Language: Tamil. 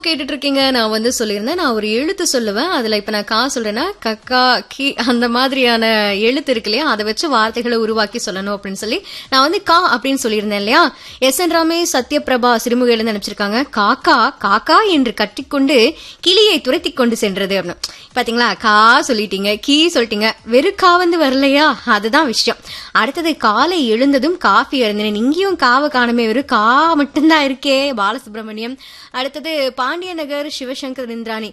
கேட்டுட்டு இருக்கீங்க நான் வந்து சொல்லியிருந்தேன் நான் ஒரு எழுத்து சொல்லுவேன் அதுல இப்ப நான் கா சொல்றேன்னா கக்கா கி அந்த மாதிரியான எழுத்து இருக்கு இல்லையா அதை வச்சு வார்த்தைகளை உருவாக்கி சொல்லணும் அப்படின்னு சொல்லி நான் வந்து கா அப்படின்னு சொல்லியிருந்தேன் இல்லையா எஸ் என் ராமே சத்யபிரபா சிறுமுகையில இருந்து அனுப்பிச்சிருக்காங்க காக்கா காக்கா என்று கட்டிக்கொண்டு கிளியை துரத்தி கொண்டு சென்றது அப்படின்னு பாத்தீங்களா கா சொல்லிட்டீங்க கீ சொல்லிட்டீங்க வெறும் கா வந்து வரலையா அதுதான் விஷயம் அடுத்தது காலை எழுந்ததும் காஃபி எழுந்தினேன் இங்கேயும் காவை காணுமே வெறும் கா மட்டும்தான் இருக்கே பாலசுப்ரமணியம் அடுத்தது பாண்டிய நகர் சிவசங்கர் இந்திராணி